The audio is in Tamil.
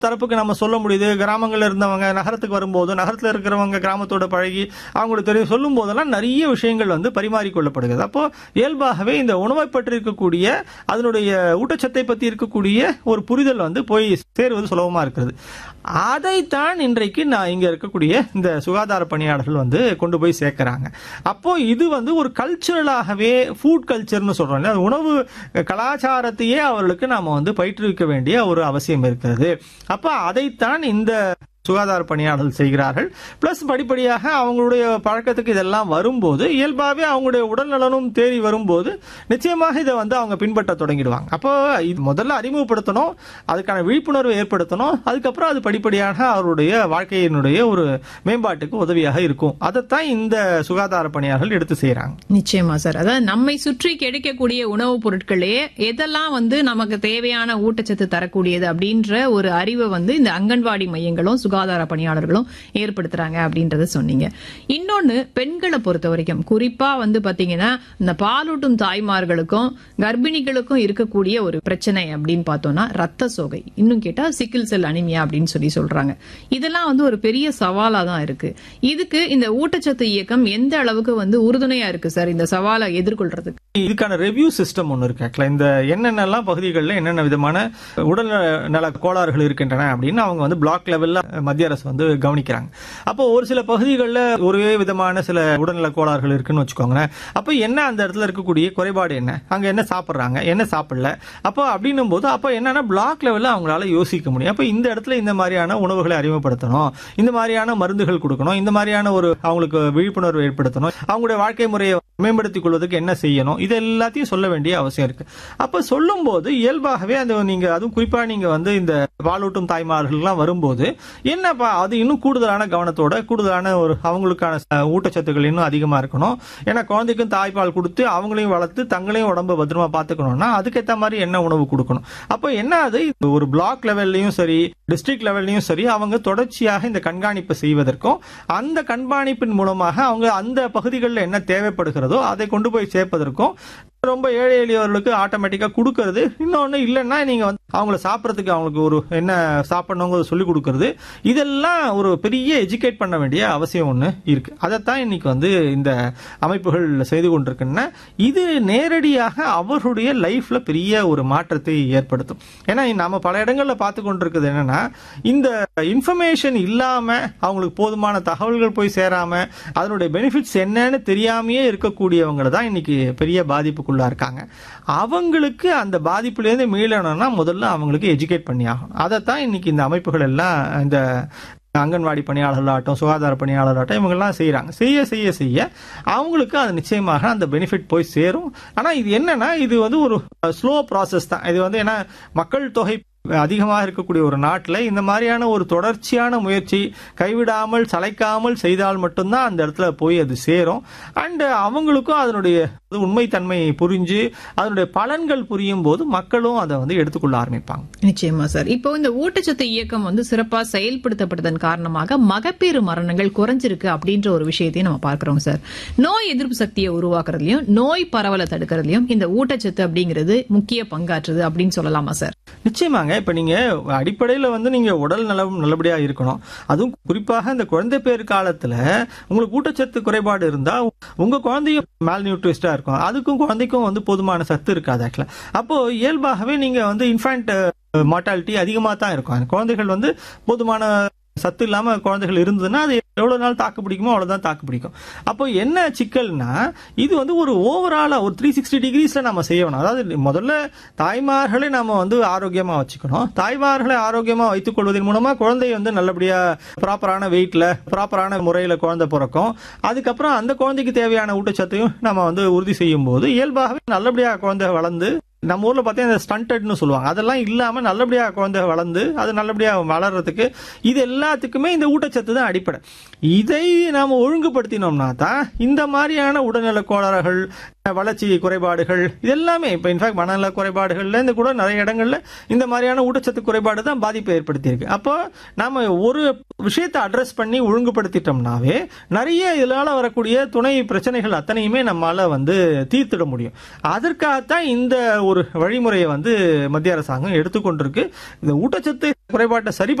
தரப்புக்கு நம்ம சொல்ல முடியுது கிராமங்கள்ல இருந்தவங்க நகரத்துக்கு வரும்போது நகரத்துல இருக்கிறவங்க கிராமத்தோட பழகி அவங்களுக்கு தெரியும் சொல்லும் போதெல்லாம் நிறைய விஷயங்கள் வந்து பரிமாறிக்கொள்ளப்படுகிறது அப்போ இயல்பாகவே இந்த உணவை பற்றி இருக்கக்கூடிய அதனுடைய ஊட்டச்சத்தை பத்தி இருக்கக்கூடிய ஒரு புரிதல் வந்து போய் சேருவது சுலபமா இருக்கிறது அதைத்தான் இன்றைக்கு நான் இங்க இருக்கக்கூடிய இந்த சுகாதார பணியாளர்கள் வந்து கொண்டு போய் சேர்க்கறாங்க அப்போ இது வந்து ஒரு கல்ச்சுரலாகவே ஃபுட் கல்ச்சர்னு சொல்றோம் இல்லையா? அது உணவு கலாச்சாரத்தையே அவர்களுக்கு நாம வந்து பயிற்றுவிக்க வேண்டிய ஒரு அவசியம் இருக்கிறது அப்ப அதைத்தான் இந்த சுகாதார பணியாளர்கள் செய்கிறார்கள் பிளஸ் படிப்படியாக அவங்களுடைய பழக்கத்துக்கு இதெல்லாம் வரும்போது இயல்பாகவே அவங்களுடைய உடல் நலனும் தேடி வரும்போது நிச்சயமாக இதை வந்து அவங்க பின்பற்ற தொடங்கிடுவாங்க அப்போ இது முதல்ல அறிமுகப்படுத்தணும் அதுக்கான விழிப்புணர்வை ஏற்படுத்தணும் அதுக்கப்புறம் அது படிப்படியாக அவருடைய வாழ்க்கையினுடைய ஒரு மேம்பாட்டுக்கு உதவியாக இருக்கும் அதைத்தான் இந்த சுகாதார பணியாளர்கள் எடுத்து செய்கிறாங்க நிச்சயமா சார் அதாவது நம்மை சுற்றி கிடைக்கக்கூடிய உணவுப் பொருட்களே எதெல்லாம் வந்து நமக்கு தேவையான ஊட்டச்சத்து தரக்கூடியது அப்படின்ற ஒரு அறிவை வந்து இந்த அங்கன்வாடி மையங்களும் சுகாதார பணியாளர்களும் ஏற்படுத்துறாங்க அப்படின்றத சொன்னீங்க இன்னொன்னு பெண்களை பொறுத்த வரைக்கும் குறிப்பா வந்து பாத்தீங்கன்னா இந்த பாலூட்டும் தாய்மார்களுக்கும் கர்ப்பிணிகளுக்கும் இருக்கக்கூடிய ஒரு பிரச்சனை அப்படின்னு பார்த்தோம்னா ரத்த சோகை இன்னும் கேட்டா சிக்கிள் செல் அனிமியா அப்படின்னு சொல்லி சொல்றாங்க இதெல்லாம் வந்து ஒரு பெரிய சவாலா தான் இருக்கு இதுக்கு இந்த ஊட்டச்சத்து இயக்கம் எந்த அளவுக்கு வந்து உறுதுணையா இருக்கு சார் இந்த சவாலை எதிர்கொள்றதுக்கு இதுக்கான ரெவ்யூ சிஸ்டம் ஒன்று இருக்கு ஆக்சுவலா இந்த என்னென்னலாம் பகுதிகளில் என்னென்ன விதமான உடல் நல கோளாறுகள் இருக்கின்றன அப்படின்னு அவங்க வந்து பிளாக் லெவல்ல மத்திய அரசு வந்து கவனிக்கிறாங்க அப்போ ஒரு சில பகுதிகளில் ஒரே விதமான சில உடல்நல கோளாறுகள் இருக்குன்னு வச்சுக்கோங்களேன் அப்போ என்ன அந்த இடத்துல இருக்கக்கூடிய குறைபாடு என்ன அங்க என்ன சாப்பிட்றாங்க என்ன சாப்பிடல அப்போ அப்படின்னும் போது அப்போ என்னன்னா பிளாக் லெவல்ல அவங்களால யோசிக்க முடியும் அப்போ இந்த இடத்துல இந்த மாதிரியான உணவுகளை அறிமுகப்படுத்தணும் இந்த மாதிரியான மருந்துகள் கொடுக்கணும் இந்த மாதிரியான ஒரு அவங்களுக்கு விழிப்புணர்வு ஏற்படுத்தணும் அவங்களுடைய வாழ்க்கை முறையை மேம்படுத்திக் கொள்வதற்கு என்ன செய்யணும் இது எல்லாத்தையும் சொல்ல வேண்டிய அவசியம் இருக்கு அப்ப சொல்லும் போது இயல்பாகவே அந்த நீங்க அதுவும் குறிப்பா நீங்க வந்து இந்த பாலூட்டும் தாய்மார்கள்லாம் வரும்போது என்னப்பா அது இன்னும் கூடுதலான கவனத்தோட கூடுதலான ஒரு அவங்களுக்கான அஹ், ஊட்டச்சத்துக்கள் இன்னும் அதிகமா இருக்கணும் ஏன்னா குழந்தைக்கும் தாய்ப்பால் கொடுத்து அவங்களையும் வளர்த்து தங்களையும் உடம்ப பத்திரமா பாத்துக்கணும்னா அதுக்கேற்ற மாதிரி என்ன உணவு கொடுக்கணும் அப்போ என்ன அது ஒரு பிளாக் லெவல்லையும் சரி டிஸ்ட்ரிக்ட் லெவல்லையும் சரி அவங்க தொடர்ச்சியாக இந்த கண்காணிப்பு செய்வதற்கும் அந்த கண்காணிப்பின் மூலமாக அவங்க அந்த பகுதிகளில் என்ன தேவைப்படுகிறதோ அதை கொண்டு போய் சேர்ப்பதற்கும் ரொம்ப ஏழை எளியவர்களுக்கு ஆட்டோமேட்டிக்கா கொடுக்கறது இன்னொன்னு இல்லைன்னா நீங்க வந்து அவங்கள சாப்பிட்றதுக்கு அவங்களுக்கு ஒரு என்ன சாப்பிடணுங்கிறத சொல்லி கொடுக்கறது இதெல்லாம் ஒரு பெரிய எஜுகேட் பண்ண வேண்டிய அவசியம் ஒன்று இருக்கு அதைத்தான் இன்னைக்கு வந்து இந்த அமைப்புகள் செய்து கொண்டிருக்குன்னா இது நேரடியாக அவர்களுடைய லைஃப்ல பெரிய ஒரு மாற்றத்தை ஏற்படுத்தும் ஏன்னா நாம பல இடங்கள்ல பார்த்து கொண்டிருக்குது என்னன்னா இந்த இன்ஃபர்மேஷன் இல்லாம அவங்களுக்கு போதுமான தகவல்கள் போய் சேராம அதனுடைய பெனிஃபிட்ஸ் என்னன்னு தெரியாமையே இருக்கக்கூடியவங்க தான் இன்னைக்கு பெரிய பாதிப்புக்குள்ளா இருக்காங்க அவங்களுக்கு அந்த பாதிப்புலேருந்து மீளணும்னா முதல்ல அவங்களுக்கு எஜுகேட் பண்ணி ஆகணும் அதைத்தான் இன்னைக்கு இந்த அமைப்புகள் எல்லாம் இந்த அங்கன்வாடி பணியாளர்களாகட்டும் சுகாதார பணியாளராகட்டும் இவங்கெல்லாம் செய்கிறாங்க செய்ய செய்ய செய்ய அவங்களுக்கு அது நிச்சயமாக அந்த பெனிஃபிட் போய் சேரும் ஆனால் இது என்னன்னா இது வந்து ஒரு ஸ்லோ ப்ராசஸ் தான் இது வந்து ஏன்னா மக்கள் தொகை அதிகமாக இருக்கக்கூடிய ஒரு நாட்டில் இந்த மாதிரியான ஒரு தொடர்ச்சியான முயற்சி கைவிடாமல் சளைக்காமல் செய்தால் மட்டும்தான் அந்த இடத்துல போய் அது சேரும் அண்ட் அவங்களுக்கும் அதனுடைய உண்மைத்தன்மையை புரிஞ்சு அதனுடைய பலன்கள் புரியும் போது மக்களும் அதை வந்து எடுத்துக்கொள்ள ஆரம்பிப்பாங்க நிச்சயமா சார் இப்போ இந்த ஊட்டச்சத்து இயக்கம் வந்து சிறப்பா செயல்படுத்தப்பட்டதன் காரணமாக மகப்பேறு மரணங்கள் குறைஞ்சிருக்கு அப்படின்ற ஒரு விஷயத்தையும் நம்ம பார்க்கிறோம் சார் நோய் எதிர்ப்பு சக்தியை உருவாக்குறதுலயும் நோய் பரவலை தடுக்கிறதுலயும் இந்த ஊட்டச்சத்து அப்படிங்கிறது முக்கிய பங்காற்றுது அப்படின்னு சொல்லலாமா சார் நிச்சயமாங்க இப்ப நீங்க அடிப்படையில வந்து நீங்க உடல் நலம் நல்லபடியா இருக்கணும் அதுவும் குறிப்பாக இந்த குழந்தை பேர் காலத்துல உங்களுக்கு ஊட்டச்சத்து குறைபாடு இருந்தா உங்க குழந்தையும் மேல் நியூட்ரிஸ்டா இருக்கும் அதுக்கும் குழந்தைக்கும் வந்து போதுமான சத்து இருக்காது ஆக்சுவலா அப்போ இயல்பாகவே நீங்க வந்து இன்ஃபேண்ட் மார்டாலிட்டி அதிகமாக தான் இருக்கும் அந்த குழந்தைகள் வந்து போதுமான சத்து இல்லாம குழந்தைகள் இருந்ததுன்னா அது எவ்வளவு நாள் தாக்கு பிடிக்குமோ அவ்வளவுதான் தாக்கு பிடிக்கும் அப்போ என்ன சிக்கல்னா இது வந்து ஒரு ஓவராலா ஒரு த்ரீ சிக்ஸ்டி டிகிரிஸ்ல நம்ம செய்யணும் அதாவது முதல்ல தாய்மார்களை நம்ம வந்து ஆரோக்கியமா வச்சுக்கணும் தாய்மார்களை ஆரோக்கியமா வைத்துக் கொள்வதன் மூலமா குழந்தை வந்து நல்லபடியா ப்ராப்பரான வெயிட்ல ப்ராப்பரான முறையில குழந்தை பிறக்கும் அதுக்கப்புறம் அந்த குழந்தைக்கு தேவையான ஊட்டச்சத்தையும் நம்ம வந்து உறுதி செய்யும் போது இயல்பாகவே நல்லபடியா குழந்தை வளர்ந்து நம்ம ஊர்ல பார்த்தீங்கன்னா ஸ்டண்டட்னு சொல்லுவாங்க அதெல்லாம் இல்லாம நல்லபடியா குழந்தை வளர்ந்து அது நல்லபடியா வளர்றதுக்கு இது எல்லாத்துக்குமே இந்த ஊட்டச்சத்து தான் அடிப்படை இதை நாம ஒழுங்குபடுத்தினோம்னா தான் இந்த மாதிரியான உடல்நல கோளாறுகள் வளர்ச்சி குறைபாடுகள் இது எல்லாமே இப்போ இன்ஃபேக்ட் மனநல குறைபாடுகள்ல இருந்து கூட நிறைய இடங்கள்ல இந்த மாதிரியான ஊட்டச்சத்து குறைபாடு தான் பாதிப்பை ஏற்படுத்தியிருக்கு அப்போ நாம ஒரு விஷயத்தை அட்ரஸ் பண்ணி ஒழுங்குபடுத்திட்டோம்னாவே நிறைய இதனால வரக்கூடிய துணை பிரச்சனைகள் அத்தனையுமே நம்மால வந்து தீர்த்திட முடியும் அதற்காகத்தான் இந்த ஒரு வழிமுறையை வந்து மத்திய அரசாங்கம் எடுத்துக்கொண்டிருக்கு இந்த ஊட்டச்சத்து குறைபாட்டை சரி